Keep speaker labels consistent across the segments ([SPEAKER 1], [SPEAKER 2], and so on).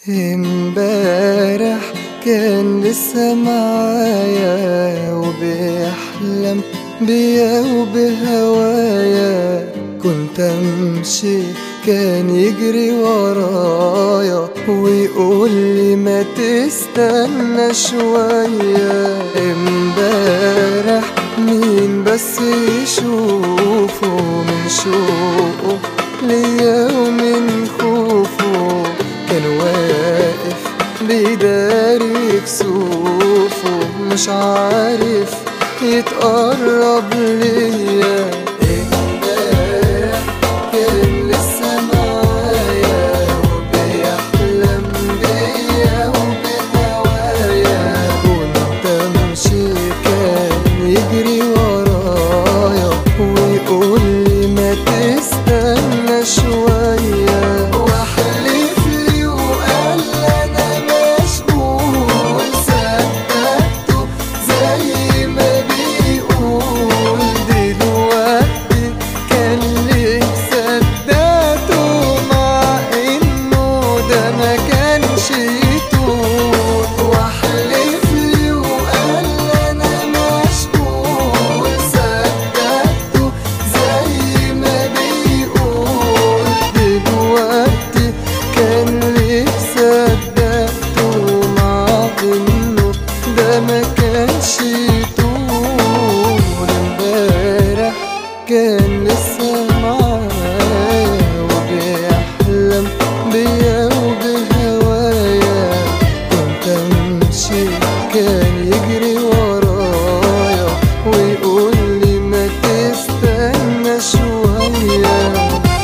[SPEAKER 1] امبارح كان لسه معايا وبيحلم بيا وبهوايا كنت امشي كان يجري ورايا ويقول لي ما تستنى شوية امبارح مين بس يشوفه من شوقه ليا ومن خوفه كان واقف بيداري كسوفه مش عارف يتقرب ليا امبارح كان لسه معايا وبيحلم بيا وبهوايا كنت امشي كان يجري ورايا ويقول لي ما تستنى شوية واحلف لي وقال انا مشغول صدقته زي ما بيقول دلوقتي كان ليه صدقته مع انه ده ما كانش يطول واحلف لي وقال انا مشغول صدقته زي ما بيقول دلوقتي كان ليه صدقته مع انه ده ما كانش طول امبارح كان لسه معايا وبيحلم بيا وبهوايا كنت امشي كان يجري ورايا ويقول لي ما تستنى شويه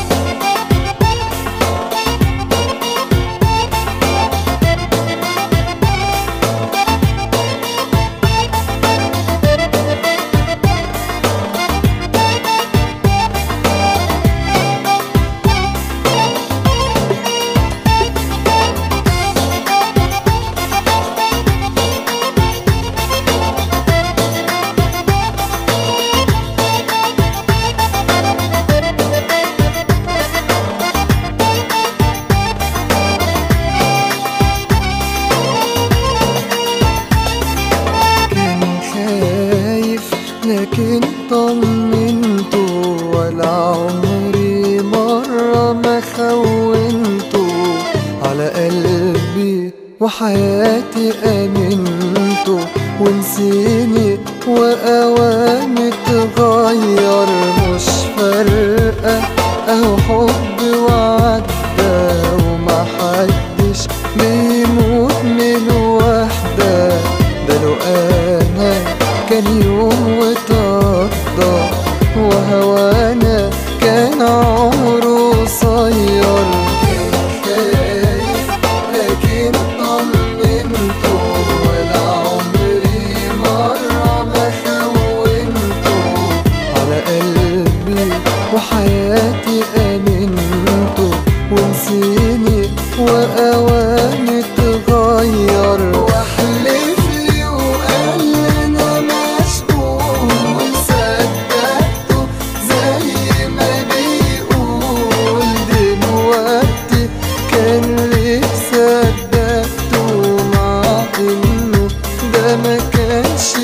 [SPEAKER 1] كان خايف لكن طمنته ولا عمري مرة ما خونته على قلبي وحياتي أمنته ونسيني وأوامي تغير مش فارقة أهو حب وعدى ومحدش بيموت من وحدة ده لو انا كان يوم وتقضى وهوانا كان عمره قصير كان خايف لكن طمنته ولا عمري مرة ما خونته على قلبي وحياتي أمنته ونسيني وأوامي تغير واحلف لي وقال أنا مشغول صدقته زي ما بيقول دلوقتي كان ليه صدقته مع إنه ده ما كانش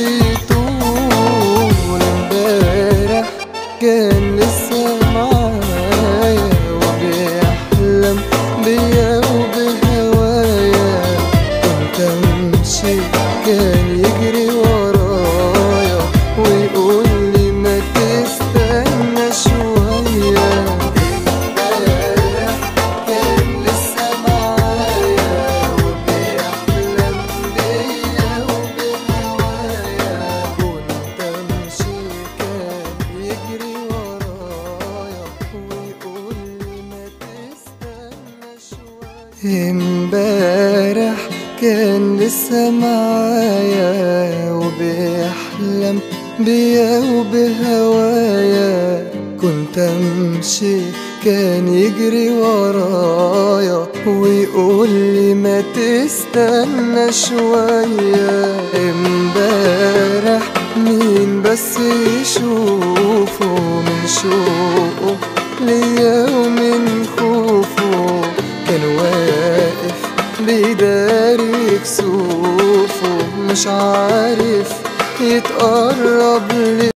[SPEAKER 1] طول امبارح كان لسه معايا وبيحلم بيا وبهوايا كنت امشي كان يجري ورايا ويقول لي ما تستنى شوية امبارح كان لسه معايا وبيحلم بيا وبهوايا كنت امشي كان يجري ورايا ويقول لي ما تستنى شوية امبارح كان لسه معايا وبيحلم بيا وبهوايا كنت امشي كان يجري ورايا ويقول لي ما تستنى شوية امبارح مين بس يشوفه من شوقه ليا ومن خوفه كان واقف بيداري كسوفه مش عارف يتقرب لي